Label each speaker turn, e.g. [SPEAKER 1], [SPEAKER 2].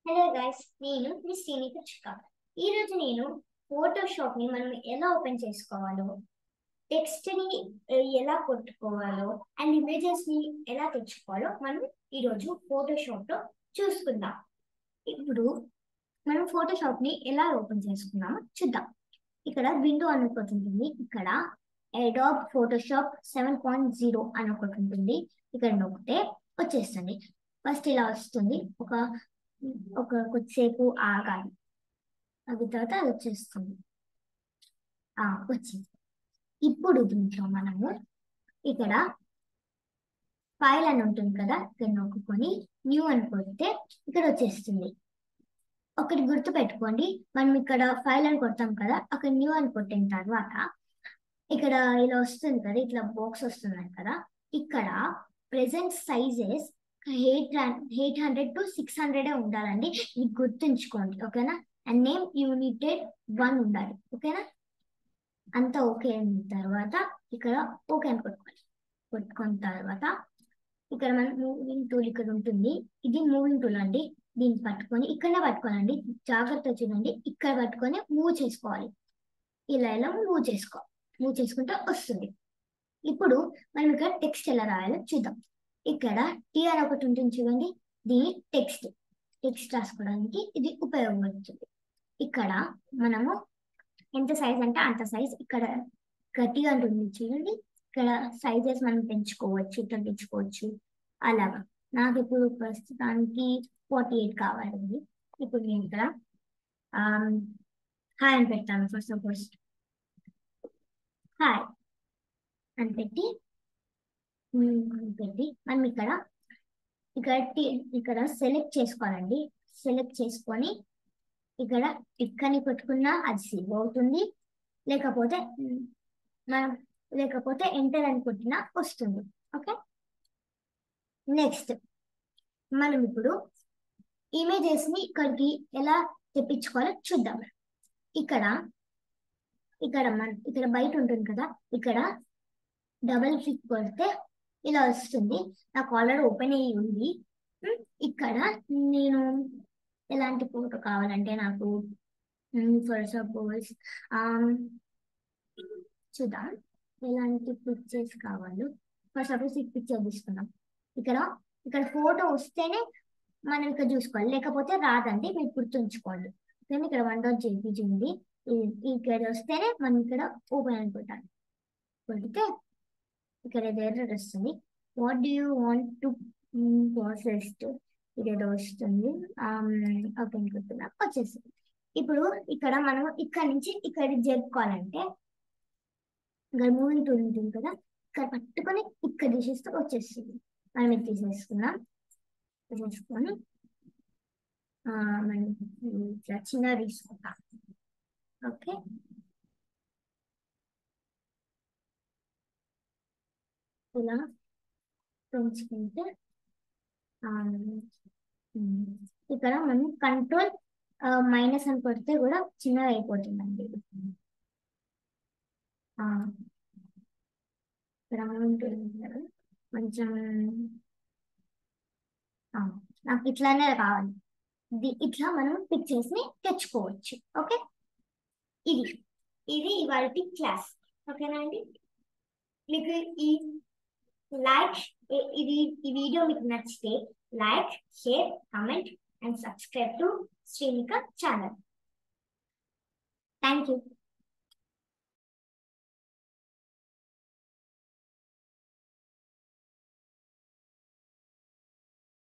[SPEAKER 1] hello guys నేను మీ శ్రీనిక చిక్క ఈ రోజు నేను ఫోటోషాప్ ని మనం ఎలా ఓపెన్ చేసుకోవాలో టెక్స్ట్ ని ఏ, ఎలా కొట్టుకోవాలో అండ్ ఇమేజెస్ ని ఎలా తెచ్చుకోవాలో మనం ఈ రోజు ఫోటోషాప్ లో చూసుకుందాం ఇప్పుడు మనం ఫోటోషాప్ ని ఎలా ఓపెన్ చేసుకున్నామో చూద్దాం ఇక్కడ విండో అని ఒకటి ఉంటుంది ఇక్కడ Adobe Photoshop seven point zero అని ఒకటి ఉంటుంది ఇక్కడ నొక్కితే వచ్చేస్తుంది ఫస్ట్ ఇలా వస్తుంది ఒక ఒక కొద్దిసేపు ఆగాలి ఆగిన తర్వాత అది వచ్చేస్తుంది ఆ వచ్చింది ఇప్పుడు దీంట్లో మనము ఇక్కడ ఫైల్ అని ఉంటుంది కదా ఇక్కడ నొక్కుకొని న్యూ అని కొడితే ఇక్కడ వచ్చేస్తుంది ఒకటి గుర్తు పెట్టుకోండి మనం ఇక్కడ ఫైల్ అని కొడతాం కదా అక్కడ న్యూ అని కొట్టిన తర్వాత ఇక్కడ ఇలా వస్తుంది కదా ఇట్లా బాక్స్ వస్తుంది కదా ఇక్కడ present sizes eight eight hundred to six hundred ఉండాలండి ఇది గుర్తుంచుకోండి ఓకేనా అండ్ నేమ్ యూనిటెడ్ వన్ ఉండాలి ఓకేనా అంతా ఓకే అయిన తర్వాత ఇక్కడ ఓకే అని కొట్టుకోవాలి కొట్టుకున్న తర్వాత ఇక్కడ మన మూవింగ్ టూల్ ఇక్కడ ఉంటుంది ఇది మూవింగ్ టూల్ అండి దీన్ని పట్టుకొని ఇక్కడనే పట్టుకోవాలండి జాగ్రత్త చూడండి ఇక్కడ పట్టుకొని మూవ్ చేసుకోవాలి ఇలా ఇలా మూవ్ చేసుకోవాలి మూవ్ చేసుకుంటే వస్తుంది ఇప్పుడు మనం ఇక్కడ టెక్స్ట్ ఎలా రాయాలో చూద్దాం ఇక్కడ టీ అని ఒకటి ఉంటుంది చూడండి దీని టెక్స్ట్ టెక్స్ట్ రాసుకోవడానికి ఇది ఉపయోగపడుతుంది ఇక్కడ మనము ఎంత సైజ్ అంటే అంత సైజ్ ఇక్కడ గట్టిగా ఉంటుంది చూడండి ఇక్కడ సైజెస్ మనం పెంచుకోవచ్చు ఇట్లా పెంచుకోవచ్చు అలాగా నాకు ఇప్పుడు ప్రస్తుతానికి ఫార్టీ ఎయిట్ కావాలండి ఇప్పుడు నేను ఇక్కడ హాయ్ అని పెట్టాను ఫస్ట్ ఆఫ్ ఫస్ట్ హాయ్ అని పెట్టి ఉమ్, పెట్టి మనం ఇక్కడ ఇక్కడ టి- ఇక్కడ సెలెక్ట్ చేసుకోవాలండి సెలెక్ట్ చేసుకొని ఇక్కడ టిక్కని పెట్టుకున్నా అది సేవ్ అవుతుంది లేకపోతే ఉమ్, మనం లేకపోతే ఎంటర్ అని కొట్టినా వస్తుంది ఓకే నెక్స్ట్ మనం ఇప్పుడు ఇమేజెస్ ని ఇక్కడికి ఎలా తెప్పించుకోవాలో చూద్దాం ఇక్కడ ఇక్కడ మన ఇక్కడ బయట ఉంటుంది కదా ఇక్కడ డబల్ క్లిక్ కొడితే ఇలా వస్తుంది నాకు ఆల్రెడీ ఓపెన్ అయ్యి ఉంది ఉమ్, ఇక్కడ నేను ఎలాంటి ఫోటో కావాలంటే నాకు ఫర్ సపోజ్ చూద్దాం ఎలాంటి పిక్చర్స్ కావాలో ఫర్ సపోజ్ ఈ పిక్చర్ తీసుకుందాం ఇక్కడ ఇక్కడ ఫోటో వస్తేనే మనం ఇక్కడ చూసుకోవాలి లేకపోతే రాదండి మీరు గుర్తుంచుకోండి కానీ ఇక్కడ వన్ డాట్ జేపీజీ ఉంది ఇది- ఇక్కడ వస్తేనే మనం ఇక్కడ ఓపెన్ అని కొట్టాలి కొడితే ఇక్కడ ఏదో ఎర్రర్ వస్తుంది what do you want to process ఇదేదో వస్తుంది ఓపెన్ కొట్టున్నా వచ్చేసింది ఇప్పుడు ఇక్కడ మనం ఇక్కడ నుంచి ఇక్కడ జరుపుకోవాలంటే ఇక్కడ మూవింగ్ టూల్ ఉంటుంది కదా ఇక్కడ పట్టుకొని ఇక్కడ తీసేస్తే వచ్చేస్తుంది మనం ఇది తీసేసుకుందాం తీసేసుకొని ఆ, మనం ఇట్లా చిన్నగా తీసుకుంటాం ఓకే ఇలా పెంచుకుంటే ఆ, ఉమ్, ఇక్కడ మనం కంట్రోల్ మైనస్ అని కొడితే కూడా చిన్నగా అయిపోతుందండి ఆ, ఇక్కడ ఉంటుంది కదా కొంచెం ఆ, నాకు ఇట్లానే కావాలి ఇది ఇట్లా మనం పిక్చర్స్ ని తెచ్చుకోవచ్చు ఓకే ఇది ఇది ఇవాళ క్లాస్ ఓకేనా అండి మీకు ఈ లైక్ ఇది ఈ వీడియో మీకు నచ్చితే like share comment and subscribe to Srinika channel thank you